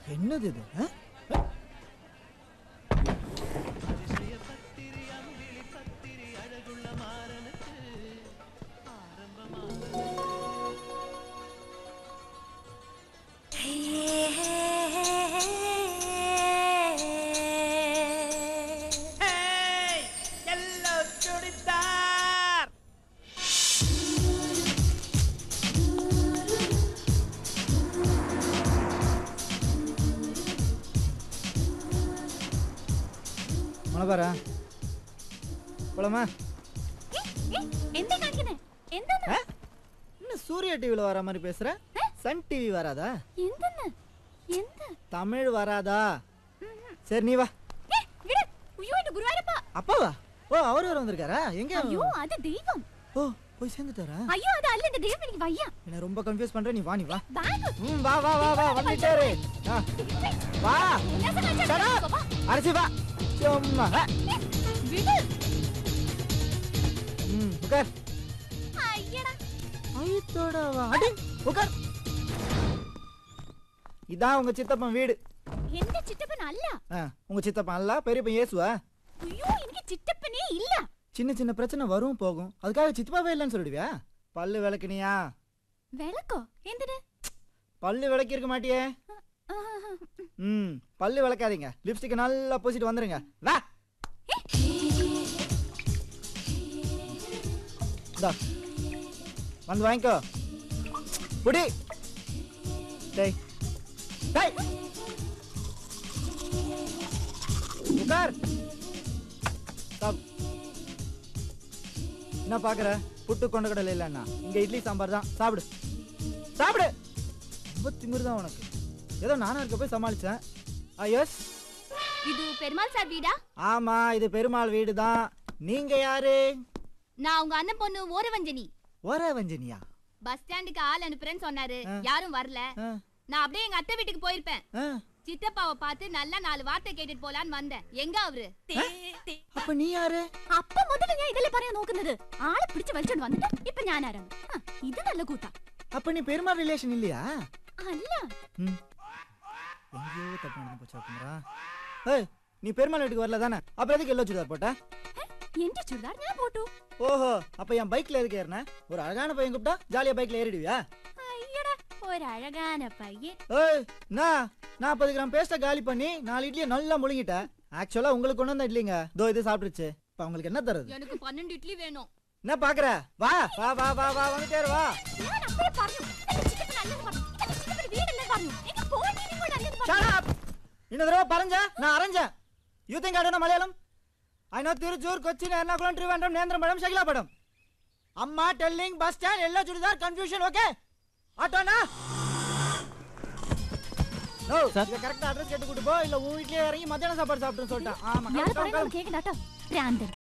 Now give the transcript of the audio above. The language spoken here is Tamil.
என்னது இது ஆ? எல்லோ சுடிதார் മണപ്പാറാ போலாமா എന്താ കാണിക്കുന്നേ എന്തെന്ന് ஆ? என்ன சூர்யா டிவில வர மாதிரி பேசுற சன் டிவி வராதா എന്തെന്ന് എന്ത് தமிழ் வராதா சரி நீ வா ഏ, വിട്. അയ്യോ എന്റെ ഗുരുവായൂരപ്പ அப்பாவா ஓ அவர் வேற வந்திருக்காரா எங்க അയ്യോ അത് ദൈവം ஓ போய் சேர்ந்துட்டாரா അയ്യോ അത് അല്ല എന്റെ ദൈവം എനിക്ക് വയ്യ என்ன ரொம்ப கன்ஃபியூஸ் பண்ற நீ வா நீ வா ബാഗ് ம் வா வா வா வா வந்துட்டாரு ஆ, வா Shut up. அரிசி வா சும்மா ஆ, വിട് ம் உட்கார் അയ്യടാ ஐத்தோட வா அடி உட்கார் இதான் உங்க சித்தப்பன் வீடு എന്റെ ചിറ്റപ്പൻ അല്ല ஆ, உங்க சித்தப்பன் அல்ல பெரியப்பன் இயேசுவா അയ്യോ എനിക്ക് ചിറ്റപ്പനേ ഇല്ല சின்ன சின்ன பிரச்சனை வரும் போகும் அதுக்காக சித்தப்பாவே இல்லைன்னு சொல்லிடுவியா பல்லு விளக்குனியா വിളക്കോ എന്തിന് பல்லு விளக்கி இருக்க மாட்டியே ആ, ம் பல்லு விளக்காதீங்க லிப்ஸ்டிக் நல்லா பூசிட்டு வந்துருங்க வா இந்தா வந்து வாங்கிக்கோ புடி டேய் டேய் உட்கார் சாப் என்ன பாக்குற புட்டு கொண்ட கடலை இல்லைன்னா இங்க இட்லி சாம்பார் தான் சாப்பிடு சாப்பிடு ரொம்ப திமிரு தான் உனக்கு ஏதோ நானும் இருக்க போய் சமாளிச்சேன் ஆ எஸ் இது பெருமாள் சார் வீடா ஆமா இது பெருமாள் வீடு தான் நீங்க யாரு நான் உங்க அண்ணன் பொண்ணு ஓரவஞ்சனி ஒர வஞ்சனியா பஸ் ஸ்டாண்டுக்கு ஆள் அனுப்புறேன்னு சொன்னாரு ஆ. யாரும் வரல ஆ, நான் அப்படியே எங்க அத்தை வீட்டுக்கு போயிருப்பேன் ஆ. சித்தப்பாவை பார்த்து நல்லா நாலு வார்த்தை கேட்டுட்டு போலான்னு வந்தேன் எங்க அவரு அப்ப நீ யாரு അപ്പൊ മുതല് ഞാൻ ഇതല്ലേ പറയാൻ നോക്കുന്നത് ആളെ പിടിച്ച് വലിച്ചോണ്ട് വന്നിട്ട് ഇപ്പൊ ഞാൻ ആരാണ് ആ, ഇത് നല്ല കൂട്ടാ அப்ப நீ பெருமாள் ரிலேஷன் இல்லையா അല്ല ம் எங்கேயோ தப்பு நடந்து போச்சா குமரா ஏய் நீ பெருமாள் வீட்டுக்கு வரல தானே அப்புறம் எதுக்கு எல்லோ சுடிதார் போட்ட ഹെ, എന്റെ ചുരിദാർ ഞാൻ പോട്ടു ஓஹோ அப்ப என் பைக்ல எதுக்கு ஏறின ஒரு அழகான பையன் கூப்பிட்டா ஜாலியா பைக்ல ஏறிடுவியா അയ്യടാ ഒരഴകാന പയ്യൻ ஏய் நான் நாற்பது கிராம் பேஸ்ட்டை காலி பண்ணி நாலு இட்லியை நல்லா முழுங்கிட்டேன் ஆக்சுவலா உங்களுக்கு கொண்டு வந்த இட்லிங்க தோ இது சாப்பிட்டுருச்சு இப்ப உங்களுக்கு என்ன தருது எனக்கு പന്ത്രണ്ട് ഇഡ്ലി വേണോ என்ன பாக்குற வா வா வா வா வா வந்துட்டே வா ഞാൻ അപ്പഴേ പറഞ്ഞു എന്റെ ചിറ്റപ്പൻ അല്ലെന്ന് പറഞ്ഞു എന്റെ ചിറ്റപ്പൻ വീടല്ലെന്ന് പറഞ്ഞു എനിക്ക് പോയിട്ട് കൂടെ അല്ലെന്ന് പറഞ്ഞു Shut up! இன்னொரு தடவை பறஞ்ச நான் அரைஞ்சேன் யூ திங்க் ஆடணும் மலையாளம் ஐ நோ திருச்சூர் கொச்சின் எர்ணாகுளம் திருவனந்தபுரம் நேந்திரம்படம் சகிலாபடம் அம்மா டெல்லிங் பஸ் ஸ்டாண்ட் எல்லா சுடிதார் கன்ஃபியூஷன் ஓகே ஆட்டோனா நோ இத கரெக்டா அட்ரஸ் கேட்டு கூட்டு போ இல்ல உன் வீட்லயே இறங்கி மத்தியான சாப்பாடு சாப்பிட்டு சொல்லிட்டேன் ஆமா ഞാൻ correct, പറയുന്നത് correct. കേക്കണ്ട കേട്ടോ ഭ്രാന്തൻ